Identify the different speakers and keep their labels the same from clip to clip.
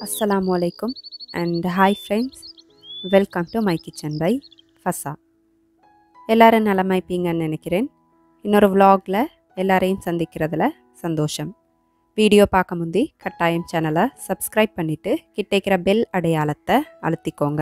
Speaker 1: அஸ்ஸலாமு அலைக்கும் and hi friends welcome to my kitchen by Fasa எல்லாரும் நலமாய்ப்பீங்கன்னு நினைக்கிறேன் இன்னொரு vlogல எல்லாரையும் சந்திக்கிறதுல சந்தோஷம் வீடியோ பார்க்க முந்தி கட்டாயம் சேனலை சப்ஸ்கிரைப் பண்ணிவிட்டு கிட்டேக்கிற பெல் அடையாளத்தை அழுத்திக்கோங்க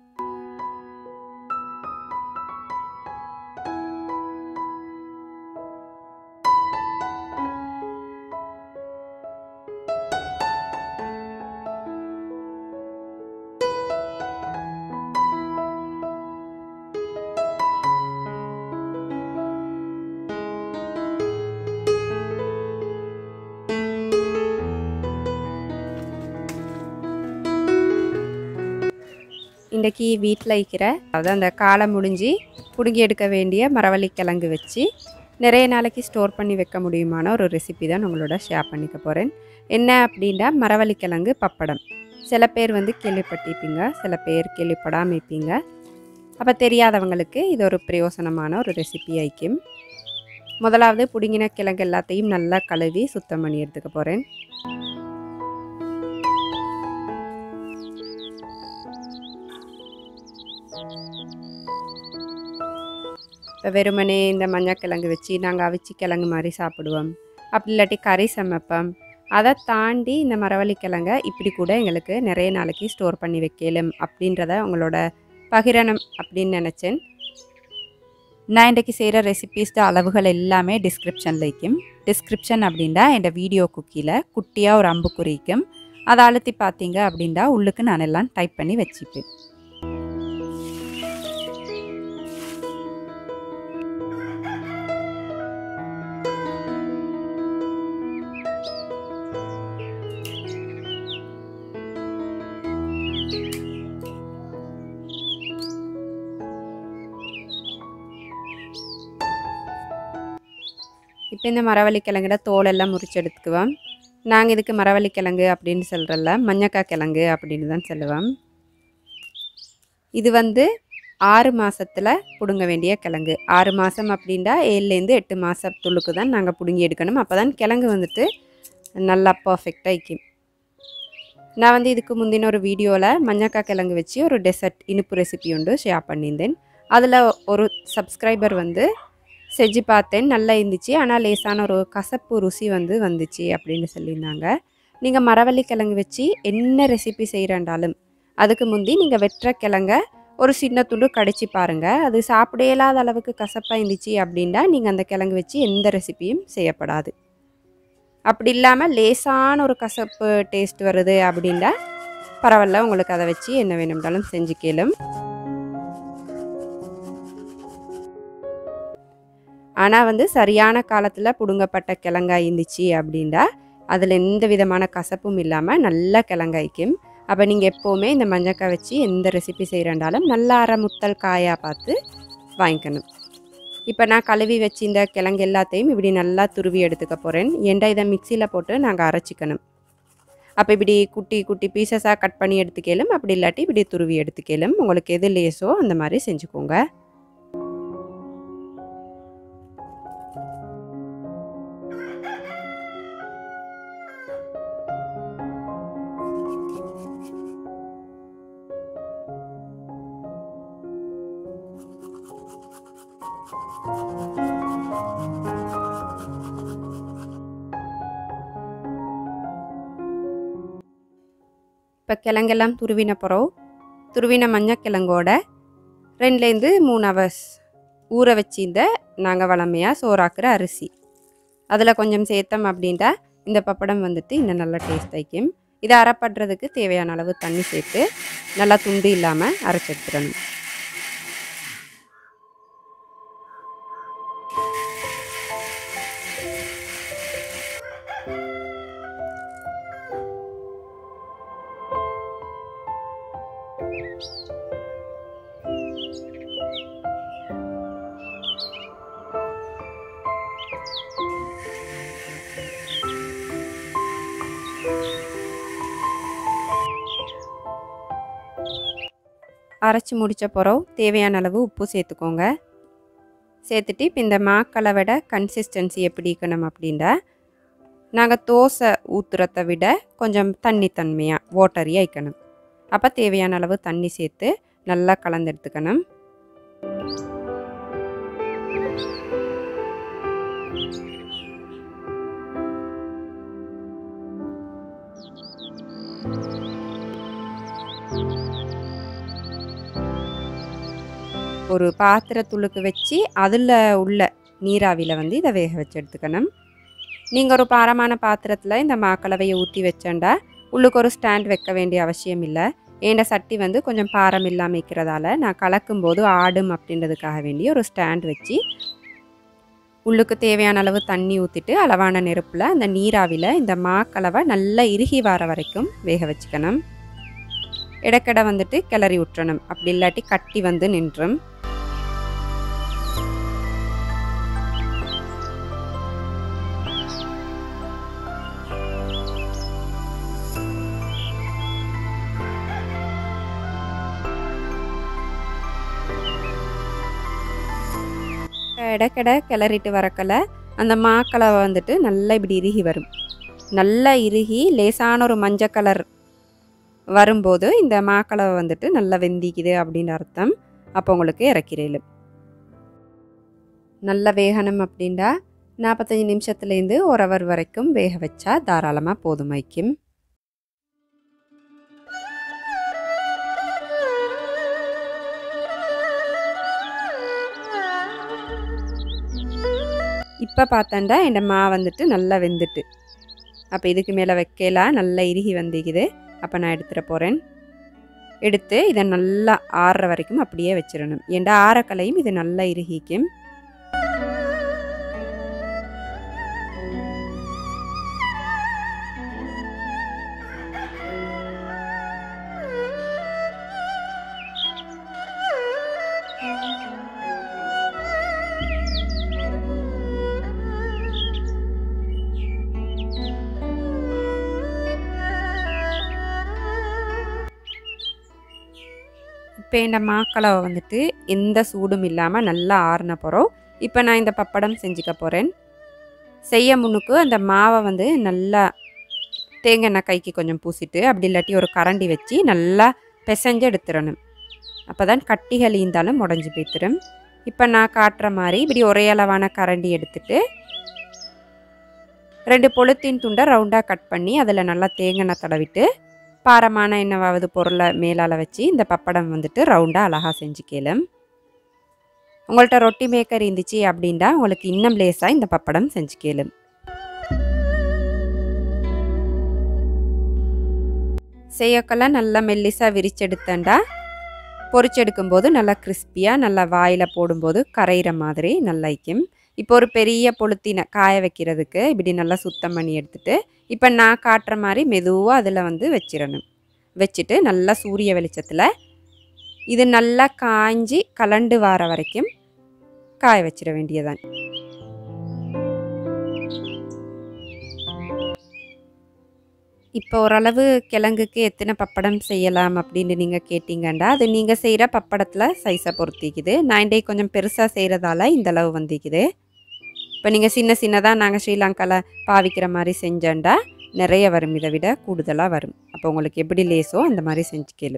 Speaker 1: இன்றைக்கி வீட்டில் இருக்கிற அதாவது அந்த காலம் முடிஞ்சு பிடுங்கி எடுக்க வேண்டிய மரவள்ளிக்கிழங்கு வச்சு நிறைய நாளைக்கு ஸ்டோர் பண்ணி வைக்க முடியுமான ஒரு ரெசிபி தான் உங்களோட ஷேர் பண்ணிக்க போகிறேன் என்ன அப்படின்னா மரவள்ளிக்கிழங்கு பப்படம் சில பேர் வந்து கேள்விப்பட்டிருப்பீங்க சில பேர் கேள்விப்படாமல் இருப்பீங்க அப்போ தெரியாதவங்களுக்கு இது ஒரு பிரயோசனமான ஒரு ரெசிபி ஐக்கும் முதலாவது பிடுங்கின கிழங்கு எல்லாத்தையும் நல்லா கழுவி சுத்தம் பண்ணி எடுத்துக்க போகிறேன் இப்போ வெறுமனே இந்த மஞ்சக்கிழங்கு வச்சு நாங்கள் அவிச்சி கிழங்கு மாதிரி சாப்பிடுவோம் அப்படி இல்லாட்டி கறி சமைப்போம் அதை தாண்டி இந்த மரவள்ளி கிழங்க இப்படி கூட எங்களுக்கு நிறைய நாளைக்கு ஸ்டோர் பண்ணி வைக்கலும் அப்படின்றத உங்களோட பகிரணும் அப்படின்னு நினச்சேன் நான் இன்றைக்கு செய்கிற ரெசிபீஸ்ட அளவுகள் எல்லாமே டிஸ்கிரிப்ஷனில் இருக்கும் டிஸ்கிரிப்ஷன் அப்படின்னா என் வீடியோ குக்கியில் குட்டியாக ஒரு அம்பு குறிக்கும் அதை அழுத்தி பார்த்தீங்க அப்படின்னா உள்ளுக்கு நான் எல்லாம் டைப் பண்ணி வச்சுப்பேன் இப்போ இந்த மரவள்ளிக்கிழங்குட தோலெல்லாம் முறிச்சு எடுத்துக்குவோம் நாங்கள் இதுக்கு மரவள்ளிக்கிழங்கு அப்படின்னு சொல்கிறல்ல மஞ்சக்காய் கிழங்கு அப்படின்னு தான் சொல்லுவோம் இது வந்து ஆறு மாதத்தில் பிடுங்க வேண்டிய கிழங்கு ஆறு மாதம் அப்படின்னா ஏழுலேருந்து எட்டு மாதத்துள்ளுக்கு தான் நாங்கள் பிடுங்கி எடுக்கணும் அப்போ தான் கிழங்கு வந்துட்டு நல்லா பர்ஃபெக்டாக இருக்கும் நான் வந்து இதுக்கு முந்தின ஒரு வீடியோவில் மஞ்சக்காய் கிழங்கு வச்சு ஒரு டெசர்ட் இனிப்பு ரெசிபி உண்டு ஷேர் பண்ணியிருந்தேன் அதில் ஒரு சப்ஸ்கிரைபர் வந்து செஞ்சு பார்த்தேன் நல்லா இருந்துச்சு ஆனால் லேசான ஒரு கசப்பு ருசி வந்து வந்துச்சு அப்படின்னு சொல்லியிருந்தாங்க நீங்கள் மரவள்ளி கிழங்கு வச்சு என்ன ரெசிபி செய்கிறண்டாலும் அதுக்கு முந்தி நீங்கள் வெட்டுற கிழங்க ஒரு சின்ன துண்டு கடிச்சு பாருங்கள் அது சாப்பிட இயலாத அளவுக்கு கசப்பாக இருந்துச்சு அப்படின்னா நீங்கள் அந்த கிழங்கு வச்சு எந்த ரெசிபியும் செய்யப்படாது அப்படி இல்லாமல் லேசான ஒரு கசப்பு டேஸ்ட் வருது அப்படின்னா பரவாயில்ல உங்களுக்கு அதை வச்சு என்ன வேணும்னாலும் செஞ்சு கேளும் ஆனால் வந்து சரியான காலத்தில் பிடுங்கப்பட்ட கிழங்காய் இருந்துச்சு அப்படின்னா அதில் எந்த விதமான கசப்பும் இல்லாமல் நல்ல கிழங்காய்க்கும் அப்போ நீங்கள் எப்போவுமே இந்த மஞ்சக்காய் வச்சு எந்த ரெசிபி செய்கிறண்டாலும் நல்லா அரை முத்தல் காயாக பார்த்து வாங்கிக்கணும் இப்போ நான் கழுவி வச்சு இந்த கிழங்கு எல்லாத்தையும் இப்படி நல்லா துருவி எடுத்துக்க போகிறேன் ஏண்டா இதை மிக்சியில் போட்டு நாங்கள் அரைச்சிக்கணும் அப்போ இப்படி குட்டி குட்டி பீசஸாக கட் பண்ணி எடுத்துக்கலும் அப்படி இல்லாட்டி இப்படி துருவி எடுத்துக்கலும் உங்களுக்கு எது லேஸோ அந்த மாதிரி செஞ்சுக்கோங்க இப்போ கிழங்கெல்லாம் துருவின பிறகு துருவின மஞ்சக்கிழங்கோட ரெண்டுலேருந்து மூணு ஹவர்ஸ் ஊற வச்சிருந்த நாங்கள் வளமையாக சோறாக்குற அரிசி அதில் கொஞ்சம் சேர்த்தோம் அப்படின்ட்டா இந்த பப்படம் வந்துட்டு இன்னும் நல்லா டேஸ்ட் ஆகிக்கும் இதை அரைப்படுறதுக்கு தேவையான அளவு தண்ணி சேர்த்து நல்லா துண்டு இல்லாமல் அரைச்செடுத்துடணும் அரைச்சி முடித்த பிறகு தேவையான அளவு உப்பு சேர்த்துக்கோங்க சேர்த்துட்டு இப்போ இந்த மாக்கலவோட கன்சிஸ்டன்சி எப்படி இருக்கணும் அப்படின்னா நாங்கள் தோசை ஊற்றுறத விட கொஞ்சம் தண்ணி தன்மையாக வாட்டரி ஆயிக்கணும் அப்போ தேவையான அளவு தண்ணி சேர்த்து நல்லா கலந்து எடுத்துக்கணும் ஒரு பாத்திரத்துளுக்கு வச்சு அதில் உள்ள நீராவியில் வந்து இதை வேக வச்சு எடுத்துக்கணும் நீங்கள் ஒரு பாரமான பாத்திரத்தில் இந்த மாக்கலவையை ஊற்றி வச்சேன்டா உள்ளுக்கு ஒரு ஸ்டாண்ட் வைக்க வேண்டிய அவசியம் இல்லை ஏண்ட சட்டி வந்து கொஞ்சம் பாரம் இல்லாமல் இருக்கிறதால நான் கலக்கும்போது ஆடும் அப்படின்றதுக்காக வேண்டி ஒரு ஸ்டாண்ட் வச்சு உள்ளுக்கு தேவையான அளவு தண்ணி ஊற்றிட்டு அளவான நெருப்பில் அந்த நீராவியில் இந்த மாக்கலவை நல்லா இறுகி வர வரைக்கும் வேக வச்சுக்கணும் இடக்கட வந்துட்டு கிளறி விட்டுறணும் அப்படி இல்லாட்டி கட்டி வந்து நின்றும் இடக்கட கிளறிட்டு வரக்கல அந்த மாக்கலவை வந்துட்டு நல்லா இப்படி இறுகி வரும் நல்லா இறுகி லேசான ஒரு மஞ்சள் கலர் வரும்போது இந்த மாக்கலவை வந்துட்டு நல்லா வெந்திக்குது அப்படின்னு அர்த்தம் அப்போ உங்களுக்கு இறக்கிறேன் நல்ல வேகணும் அப்படின்டா நாற்பத்தஞ்சு நிமிஷத்துலேருந்து ஒரு ஹவர் வரைக்கும் வேக வச்சா தாராளமாக போதுமைக்கும் இப்போ பார்த்தேன்டா என் மா வந்துட்டு நல்லா வெந்துட்டு அப்போ இதுக்கு மேலே வைக்கலாம் நல்லா இறுகி வந்துக்குது அப்போ நான் எடுத்துகிட்டு போகிறேன் எடுத்து இதை நல்லா ஆறுற வரைக்கும் அப்படியே வச்சிடணும் ஏண்டா ஆறக்கலையும் இது நல்லா இறுகிக்கும் இப்போ இந்த மாக்கலவை வந்துட்டு எந்த சூடும் இல்லாமல் நல்லா ஆறின போகிறோம் இப்போ நான் இந்த பப்படம் செஞ்சுக்க போகிறேன் செய்ய முன்னுக்கு அந்த மாவை வந்து நல்லா தேங்காய் எண்ணெய் கைக்கு கொஞ்சம் பூசிட்டு அப்படி இல்லாட்டி ஒரு கரண்டி வச்சு நல்லா பிசைஞ்சு எடுத்துடணும் அப்போ தான் கட்டிகள் இருந்தாலும் முடஞ்சி போய்த்திரும் இப்போ நான் காட்டுற மாதிரி இப்படி ஒரே அளவான கரண்டி எடுத்துட்டு ரெண்டு பொழுத்தின் துண்டை ரவுண்டாக கட் பண்ணி அதில் நல்லா தேங்காய் தடவிட்டு பாரமான என்னவாவது பொருளை மேலால் வச்சு இந்த பப்படம் வந்துட்டு ரவுண்டாக அழகாக செஞ்சுக்கலாம் உங்கள்கிட்ட ரொட்டி மேக்கர் இருந்துச்சு அப்படின்டா உங்களுக்கு இன்னும் லேஸாக இந்த பப்படம் செஞ்சுக்கலாம் செய்யக்கெல்லாம் நல்லா மெல்லிசாக விரிச்செடுத்தேன்டா பொரிச்செடுக்கும்போது நல்லா கிறிஸ்பியாக நல்லா வாயில் போடும்போது கரையிற மாதிரி நல்லா ஐக்கும் இப்போ ஒரு பெரிய பொழுத்தின காய வைக்கிறதுக்கு இப்படி நல்லா சுத்தம் பண்ணி எடுத்துட்டு இப்போ நான் காட்டுற மாதிரி மெதுவாக அதில் வந்து வச்சிடணும் வச்சுட்டு நல்லா சூரிய வெளிச்சத்தில் இது நல்லா காஞ்சி கலண்டு வர வரைக்கும் காய வச்சிட வேண்டியதான் இப்போ ஓரளவு கிழங்குக்கு எத்தனை பப்படம் செய்யலாம் அப்படின்னு நீங்கள் கேட்டிங்கண்டா அது நீங்கள் செய்கிற பப்படத்தில் சைஸை பொறுத்திக்குது நான் டே கொஞ்சம் பெருசாக செய்கிறதால இந்த அளவு வந்திக்குது இப்போ நீங்கள் சின்ன சின்னதாக நாங்கள் ஸ்ரீலங்காவில் பாவிக்கிற மாதிரி செஞ்சோண்டா நிறைய வரும் இதை விட கூடுதலாக வரும் அப்போ உங்களுக்கு எப்படி லேஸோ அந்த மாதிரி செஞ்சு கேளு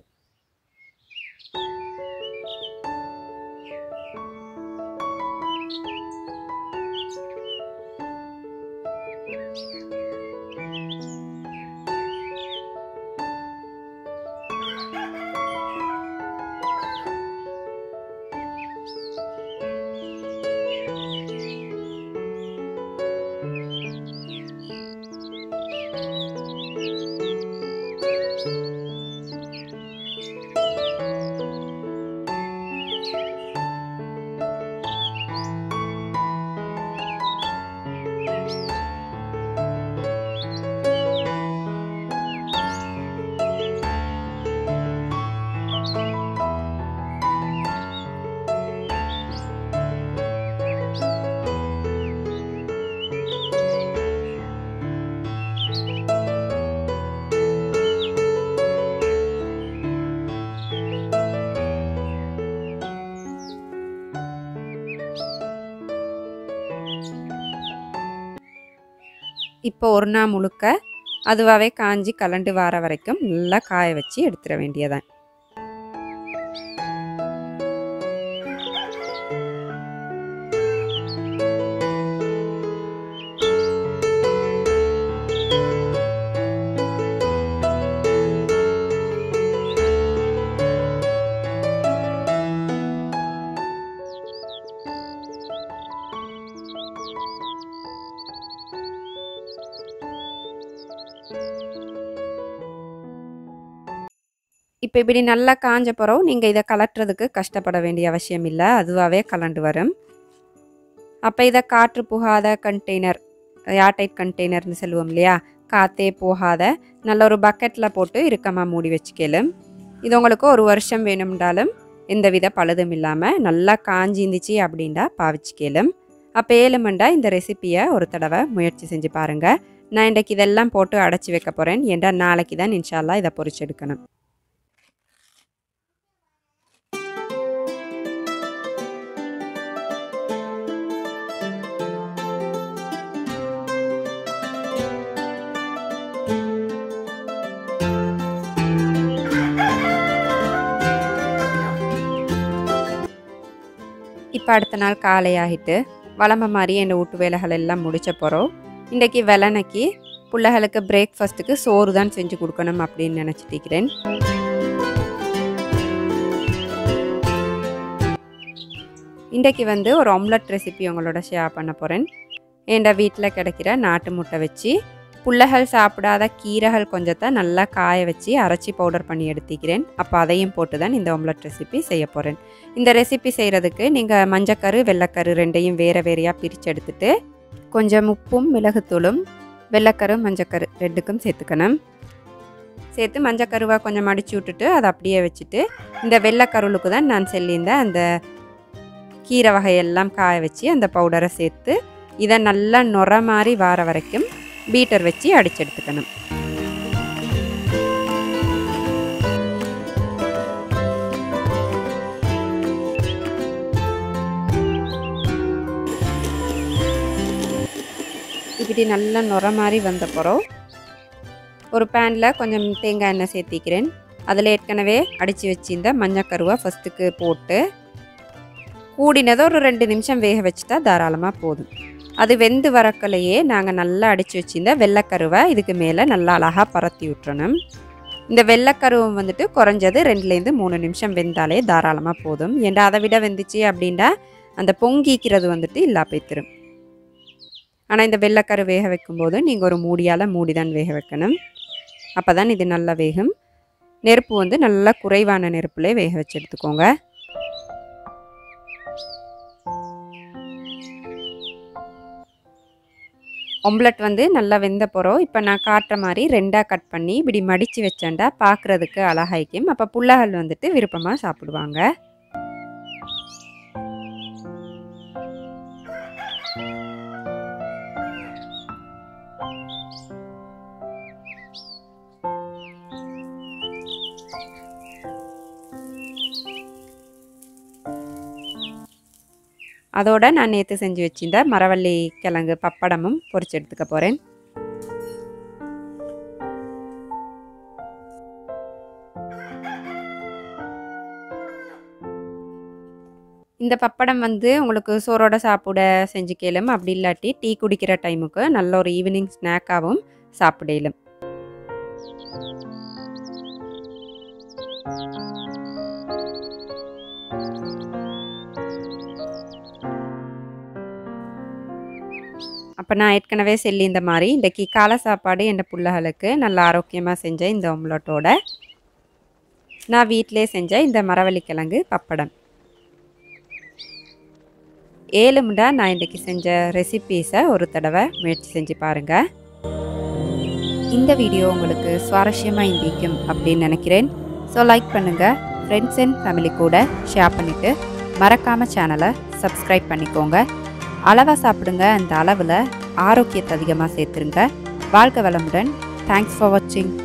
Speaker 1: இப்போ ஒரு நாள் முழுக்க அதுவாகவே காஞ்சி கலண்டு வர வரைக்கும் நல்லா காய வச்சு எடுத்துட வேண்டியதான் இப்போ இப்படி நல்லா காஞ்ச பிறகு நீங்கள் இதை கலட்டுறதுக்கு கஷ்டப்பட வேண்டிய அவசியம் இல்லை அதுவாகவே கலண்டு வரும் அப்போ இதை காற்று புகாத கண்டெய்னர் ஏர்டைட் கண்டெய்னர்னு சொல்லுவோம் இல்லையா காற்றே போகாத நல்ல ஒரு பக்கெட்டில் போட்டு இறுக்கமாக மூடி வச்சுக்கலும் இது உங்களுக்கு ஒரு வருஷம் வேணும்னாலும் எந்தவித பழுதும் இல்லாமல் நல்லா காஞ்சி இருந்துச்சு அப்படின்டா பாவிச்சுக்கலும் அப்போ ஏழுமண்டா இந்த ரெசிப்பியை ஒரு தடவை முயற்சி செஞ்சு பாருங்கள் நான் இன்றைக்கு இதெல்லாம் போட்டு அடைச்சி வைக்க போகிறேன் ஏன்டா நாளைக்கு தான் இன்ஷால்லா இதை பொரிச்செடுக்கணும் இப்போ அடுத்த நாள் காலை ஆகிட்டு வளம்ப மாதிரி என் வீட்டு வேலைகள் எல்லாம் முடிச்ச போகிறோம் இன்றைக்கி வெள்ளனைக்கு பிள்ளைகளுக்கு பிரேக்ஃபாஸ்ட்டுக்கு சோறு தான் செஞ்சு கொடுக்கணும் அப்படின்னு நினச்சிட்டு இருக்கிறேன் இன்றைக்கு வந்து ஒரு ஆம்லெட் ரெசிபி உங்களோட ஷேர் பண்ண போகிறேன் என் வீட்டில் கிடைக்கிற நாட்டு முட்டை வச்சு புள்ளைகள் சாப்பிடாத கீரைகள் கொஞ்சத்தை நல்லா காய வச்சு அரைச்சி பவுடர் பண்ணி எடுத்துக்கிறேன் அப்போ அதையும் போட்டு தான் இந்த ஆம்லெட் ரெசிபி செய்ய போகிறேன் இந்த ரெசிபி செய்கிறதுக்கு நீங்கள் மஞ்சக்கரு வெள்ளைக்கரு ரெண்டையும் வேறு வேறையாக பிரித்து எடுத்துட்டு கொஞ்சம் உப்பும் மிளகுத்தூளும் வெள்ளைக்கரு மஞ்சக்கரு ரெண்டுக்கும் சேர்த்துக்கணும் சேர்த்து மஞ்சக்கருவாக கொஞ்சம் மடித்து விட்டுட்டு அதை அப்படியே வச்சுட்டு இந்த வெள்ளைக்கருளுக்கு தான் நான் சொல்லியிருந்தேன் அந்த கீரை வகையெல்லாம் காய வச்சு அந்த பவுடரை சேர்த்து இதை நல்லா நுர மாதிரி வார வரைக்கும் பீட்டர் வச்சு அடிச்சு எடுத்துக்கணும் இப்படி நல்லா நுர மாதிரி வந்த பிறகு ஒரு பேனில் கொஞ்சம் தேங்காய் எண்ணெய் சேர்த்திக்கிறேன் அதில் ஏற்கனவே அடித்து வச்சிருந்த மஞ்சக்கருவை ஃபஸ்ட்டுக்கு போட்டு கூடினதை ஒரு ரெண்டு நிமிஷம் வேக வச்சுட்டா தாராளமாக போதும் அது வெந்து வரக்கலையே நாங்கள் நல்லா அடித்து வச்சிருந்த வெள்ளைக்கருவை இதுக்கு மேலே நல்லா அழகாக பரத்தி விட்டுறணும் இந்த வெள்ளைக்கருவம் வந்துட்டு குறைஞ்சது ரெண்டுலேருந்து மூணு நிமிஷம் வெந்தாலே தாராளமாக போதும் ஏன்டா அதை விட வெந்துச்சு அப்படின்டா அந்த பொங்கிக்கிறது வந்துட்டு இல்லா போய்த்திரும் ஆனால் இந்த வெள்ளைக்கரு வேக வைக்கும்போது நீங்கள் ஒரு மூடியால் மூடி தான் வேக வைக்கணும் அப்போ தான் இது நல்லா வேகும் நெருப்பு வந்து நல்லா குறைவான நெருப்புலே வேக வச்சு எடுத்துக்கோங்க ஒம்லெட் வந்து நல்லா வெந்த போகிறோம் இப்போ நான் காட்டுற மாதிரி ரெண்டாக கட் பண்ணி இப்படி மடித்து வச்சேன்டா பார்க்குறதுக்கு அழகாய்க்கும் அப்போ புள்ளகள் வந்துட்டு விருப்பமாக சாப்பிடுவாங்க அதோட நான் நேற்று செஞ்சு வச்சிருந்த மரவள்ளி கிழங்கு பப்படமும் பொரிச்சு எடுத்துக்க போகிறேன் இந்த பப்படம் வந்து உங்களுக்கு சோறோட சாப்பிட செஞ்சு கேளும் அப்படி இல்லாட்டி டீ குடிக்கிற டைமுக்கு நல்ல ஒரு ஈவினிங் ஸ்நாக்காகவும் சாப்பிடலும் அப்போ நான் ஏற்கனவே சொல்லி இந்த மாதிரி இன்றைக்கி காலை சாப்பாடு என் பிள்ளைகளுக்கு நல்ல ஆரோக்கியமாக செஞ்ச இந்த ஒம்லட்டோட நான் வீட்டிலே செஞ்ச இந்த மரவள்ளிக்கிழங்கு பப்படம் ஏழுமுண்டா நான் இன்றைக்கி செஞ்ச ரெசிபீஸை ஒரு தடவை முயற்சி செஞ்சு பாருங்கள் இந்த வீடியோ உங்களுக்கு சுவாரஸ்யமாக இந்திக்கும் அப்படின்னு நினைக்கிறேன் ஸோ லைக் பண்ணுங்கள் ஃப்ரெண்ட்ஸ் அண்ட் ஃபேமிலி கூட ஷேர் பண்ணிவிட்டு மறக்காமல் சேனலை சப்ஸ்கிரைப் பண்ணிக்கோங்க அளவாக சாப்பிடுங்க அந்த அளவில் ஆரோக்கியத்தை அதிகமாக சேர்த்துருங்க வாழ்க வளமுடன் தேங்க்ஸ் ஃபார் வாட்சிங்